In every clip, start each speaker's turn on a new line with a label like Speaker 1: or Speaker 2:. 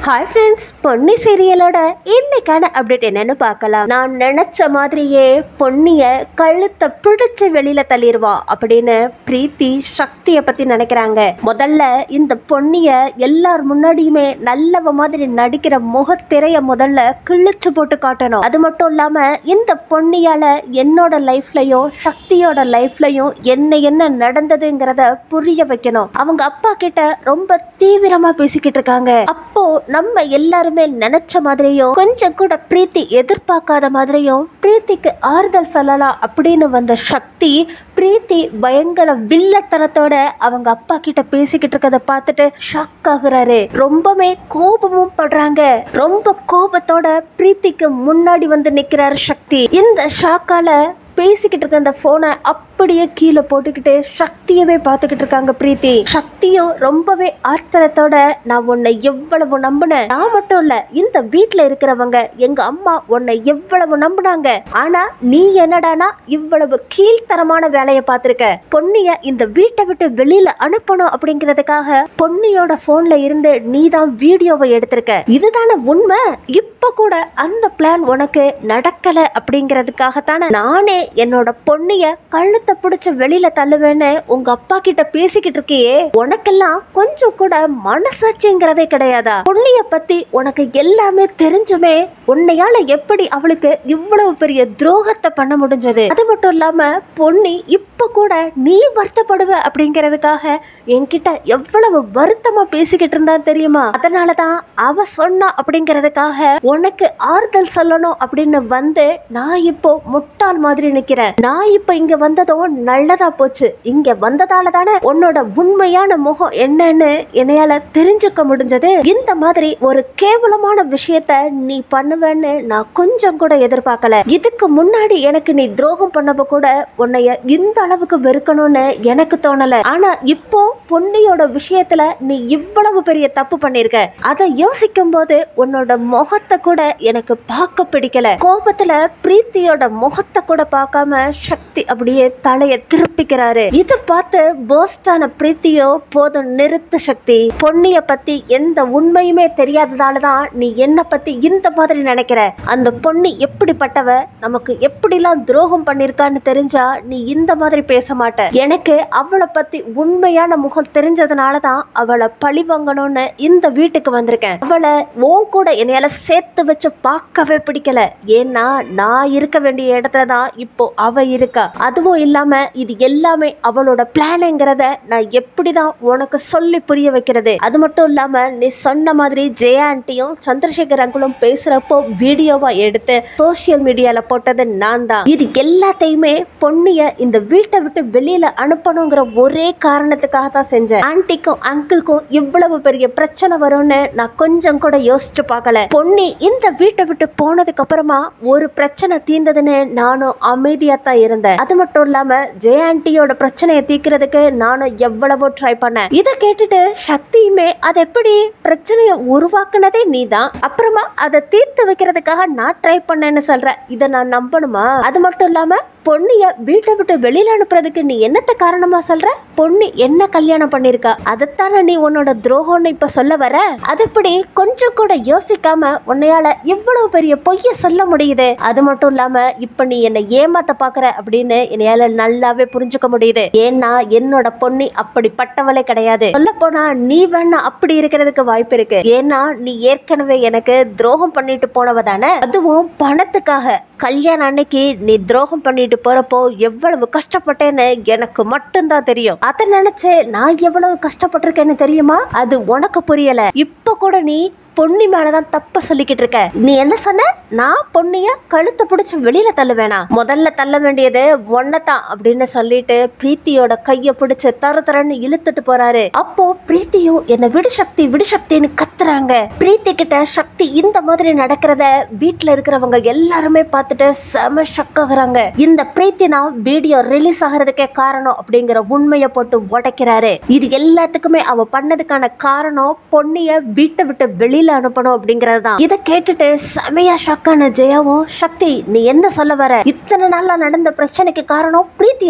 Speaker 1: hi friends Ponni சீரியலோட இன்னைக்கான update என்னன்னு பார்க்கலாம் நான் நினைச்ச மாதிரியே பொன்னிய கழுத்தை பிடிச்சு வெளியில தள்ளிடுவா அப்படின்னு பிரீத்தி சக்தியை பத்தி நினைக்கிறாங்க முதல்ல இந்த பொன்னிய எல்லார் முன்னாடியுமே நல்லவ மாதிரி நடிக்கிற முகத்திரைய முதல்ல கிழிச்சு போட்டு காட்டணும் அது மட்டும் இல்லாம இந்த பொன்னியால என்னோட லைஃப்லயும் சக்தியோட லைஃப்லயும் என்ன என்ன நடந்ததுங்கிறத புரிய வைக்கணும் அவங்க அப்பா கிட்ட ரொம்ப தீவிரமா பேசிக்கிட்டு இருக்காங்க அப்போ நம்ம எல்லாருமே நினைச்ச மாதிரியும் கொஞ்சம் கூட பிரீத்தி எதிர்பார்க்காத மாதிரியும் பிரீத்திக்கு ஆறுதல் சொல்லலாம் அப்படின்னு வந்த சக்தி பிரீத்தி பயங்கர வில்லத்தனத்தோட அவங்க அப்பா கிட்ட பேசிக்கிட்டு இருக்கத பார்த்துட்டு ஷாக் ஆகுறாரு ரொம்பவே கோபமும் படுறாங்க ரொம்ப கோபத்தோட பிரீத்திக்கு முன்னாடி வந்து நிக்கிறாரு சக்தி இந்த ஷாக்கால பேசிக்கிட்டு இருக்க அந்த போனை அப்படியே கீழே போட்டுக்கிட்டு சக்தியவே பார்த்துக்கிட்டு இருக்காங்க பிரீத்தி சக்தியும் ரொம்பவே ஆத்திரத்தோட நான் உன்னை எவ்வளவு நம்பினேன் நான் மட்டும் இல்ல இந்த வீட்ல இருக்கிறவங்க எங்க அம்மா உன்னை எவ்வளவு நம்பினாங்க ஆனா நீ என்னடானா இவ்வளவு கீழ்த்தரமான வேலையை பார்த்திருக்க பொன்னிய இந்த வீட்டை விட்டு வெளியில அனுப்பணும் அப்படிங்கிறதுக்காக பொன்னியோட போன்ல இருந்து நீ தான் வீடியோவை எடுத்திருக்க இதுதானே உண்மை இப்ப கூட அந்த பிளான் உனக்கு நடக்கல அப்படிங்கிறதுக்காகத்தானே நானே என்னோட பொண்ணிய கழுத்தை பிடிச்சு வெளியில தள்ளுவேன்னு உங்க அப்பா கிட்ட பேசிக்கிட்டு இருக்கியே உனக்கெல்லாம் கொஞ்சம் கூட மனசாட்சிங்கிறதே கிடையாதா பொண்ணிய பத்தி உனக்கு எல்லாமே தெரிஞ்சுமே உன்னையால எப்படி அவளுக்கு இவ்வளவு பெரிய துரோகத்தை பண்ண முடிஞ்சது அது மட்டும் இல்லாம பொன்னி இப்ப கூட நீ வருத்தப்படுவ அப்படிங்கிறதுக்காக என்கிட்ட எவ்வளவு வருத்தமா பேசிக்கிட்டு இருந்தா தெரியுமா அதனாலதான் அவ சொன்னா அப்படிங்கிறதுக்காக உனக்கு ஆறுதல் சொல்லணும் அப்படின்னு வந்து நான் இப்போ முட்டாள் மாதிரி நிக்கிறேன் நான் இப்ப இங்க வந்ததும் நல்லதா போச்சு இங்க வந்ததால தானே உன்னோட உண்மையான முகம் என்னன்னு என்னையால தெரிஞ்சுக்க முடிஞ்சது இந்த மாதிரி ஒரு கேவலமான விஷயத்த நீ பண்ணுவேன்னு நான் கொஞ்சம் கூட எதிர்பார்க்கல இதுக்கு முன்னாடி எனக்கு நீ துரோகம் பண்ணப்ப கூட உன்னைய இந்த அளவுக்கு வெறுக்கணும்னு எனக்கு தோணல ஆனா இப்போ பொன்னியோட விஷயத்துல நீ இவ்வளவு பெரிய தப்பு பண்ணிருக்க அதை யோசிக்கும் போது உன்னோட முகத்தை கூட எனக்கு பார்க்க பிடிக்கல கோபத்துல பிரீத்தியோட முகத்தை கூட பார்க்காம சக்தி அப்படியே தலைய திருப்பிக்கிறாரு இதை பார்த்து போஸ்டான பிரீத்தியோ போதும் நிறுத்து சக்தி பொன்னிய பத்தி எந்த உண்மையுமே தெரியாததால தான் நீ என்ன பத்தி இந்த மாதிரி நினைக்கிற அந்த பொண்ணு எப்படிப்பட்டவ நமக்கு எப்படிலாம் துரோகம் பண்ணிருக்கான்னு தெரிஞ்சா நீ இந்த மாதிரி பேச மாட்ட எனக்கு அவளை பத்தி உண்மையான முகம் தெரிஞ்சதுனால தான் அவளை பழி வாங்கணும்னு இந்த வீட்டுக்கு வந்திருக்கேன் அவளை உன் கூட என்னையால சேர்த்து வச்சு பார்க்கவே பிடிக்கல ஏன்னா நான் இருக்க வேண்டிய இடத்துல தான் இப்போ அவ இருக்கா அதுவும் இல்லாம இது எல்லாமே அவளோட பிளானுங்கிறத நான் எப்படிதான் உனக்கு சொல்லி புரிய வைக்கிறது அது மட்டும் இல்லாம நீ சொன்ன மாதிரி ஜெயா ஆண்டியும் சந்திரசேகர் அங்குளும் பேசுறப்போ வீடியோவா எடுத்து சோசியல் மீடியால போட்டது நான் தான் இது எல்லாத்தையுமே பொன்னிய இந்த வீட்டை விட்டு வெளியில அனுப்பணுங்கிற ஒரே காரணத்துக்காக தான் செஞ்சேன் ஆன்ட்டிக்கும் அங்கிளுக்கும் இவ்வளவு பெரிய பிரச்சனை வரும்னு நான் கொஞ்சம் கூட யோசிச்சு பார்க்கல பொன்னி இந்த வீட்டை விட்டு போனதுக்கு அப்புறமா ஒரு பிரச்சனை தீர்ந்ததுன்னு நானும் அமைதியா தான் இருந்தேன் அது மட்டும் இல்லாம ஜெய ஆண்டியோட பிரச்சனையை தீர்க்கிறதுக்கு நானும் எவ்வளவோ ட்ரை பண்ணேன் இதை கேட்டுட்டு சக்தியுமே அது எப்படி பிரச்சனையை உருவாக்குனதே நீதான் அப்புறமா அதை தீர்த்து வைக்கிறதுக்காக நான் ட்ரை பண்ணேன்னு சொல்ற இதை நான் நம்பணுமா அது மட்டும் இல்லாம பொண்ணிய வீட்டை விட்டு வெளியில அனுப்புறதுக்கு நீ என்னத்த காரணமா சொல்ற பொண்ணு என்ன கல்யாணம் பண்ணிருக்கா அதைத்தானே நீ உன்னோட துரோகம்னு இப்ப சொல்ல வர அது எப்படி கொஞ்சம் கூட யோசிக்காம உன்னையால இவ்வளவு பெரிய பொய்ய சொல்ல முடியுது அது மட்டும் இல்லாம இப்ப நீ என்னை ஏமாத்த பாக்குற அப்படின்னு என்னையால நல்லாவே புரிஞ்சுக்க முடியுது ஏன்னா என்னோட பொண்ணு அப்படிப்பட்டவளே கிடையாது சொல்ல போனா நீ வேணா அப்படி இருக்கிறதுக்கு வாய்ப்பு இருக்கு ஏன்னா நீ ஏற்கனவே எனக்கு துரோகம் பண்ணிட்டு போனவ தானே அதுவும் பணத்துக்காக கல்யாணம் அன்னைக்கு நீ துரோகம் பண்ணிட்டு போறப்போ எவ்வளவு கஷ்டப்பட்டேன்னு எனக்கு மட்டும்தான் தெரியும் அதை நினைச்சு நான் எவ்வளவு கஷ்டப்பட்டிருக்கேன்னு தெரியுமா அது உனக்கு புரியல இப்ப கூட நீ பொன்னி மேலதான் தப்ப சொல்லிக்கிட்டு இருக்க நீ என்ன சொன்ன நான் பொன்னிய கழுத்தை பிடிச்சு வெளியில தள்ளுவேனா முதல்ல தள்ள வேண்டியது ஒன்னதான் அப்படின்னு சொல்லிட்டு பிரீத்தியோட கைய பிடிச்சு தர தரன்னு இழுத்துட்டு போறாரு அப்போ பிரீத்தியும் என்ன விடு சக்தி விடு சக்தின்னு கத்துறாங்க பிரீத்தி கிட்ட சக்தி இந்த மாதிரி நடக்கிறத வீட்ல இருக்கிறவங்க எல்லாருமே பார்த்துட்டு செம ஷக் ஆகுறாங்க இந்த பிரீத்தி நான் வீடியோ ரிலீஸ் ஆகிறதுக்கே காரணம் அப்படிங்கிற உண்மையை போட்டு உடைக்கிறாரு இது எல்லாத்துக்குமே அவ பண்ணதுக்கான காரணம் பொன்னிய வீட்டை விட்டு வெளியில அனுப்பணும் அப்படிங்கறது தான் இதை கேட்டுட்டு செமையா ஷாக்கான ஜெயாவும் சக்தி நீ என்ன சொல்ல வர இத்தனை நாளா நடந்த பிரச்சனைக்கு காரணம் பிரீத்தியா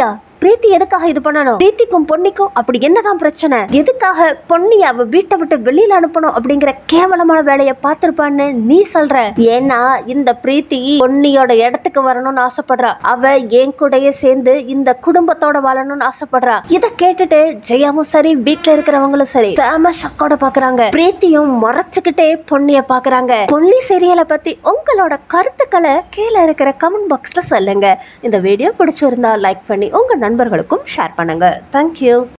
Speaker 1: பிரீத்தி எதுக்காக இது பண்ணணும் பிரீத்திக்கும் பொன்னிக்கும் அப்படி என்னதான் பிரச்சனை எதுக்காக பொன்னி அவ வீட்டை விட்டு வெளியில அனுப்பணும் அப்படிங்கிற கேவலமான வேலையை பார்த்திருப்பான்னு நீ சொல்ற ஏன்னா இந்த பிரீத்தி பொன்னியோட இடத்துக்கு வரணும்னு ஆசைப்படுறா அவ என் கூடயே சேர்ந்து இந்த குடும்பத்தோட வாழணும்னு ஆசைப்படுறா இத கேட்டுட்டு ஜெயாவும் சரி வீட்டுல இருக்கிறவங்களும் சரி செம ஷக்கோட பாக்குறாங்க பிரீத்தியும் முறைச்சுக்கிட்டே பொன்னிய பாக்குறாங்க பொன்னி சீரியலை பத்தி உங்களோட கருத்துக்களை கீழே இருக்கிற கமெண்ட் பாக்ஸ்ல சொல்லுங்க இந்த வீடியோ பிடிச்சிருந்தா லைக் பண்ணி உங்க நண்பர்களுக்கும் ஷேர் பண்ணுங்க தேங்க்யூ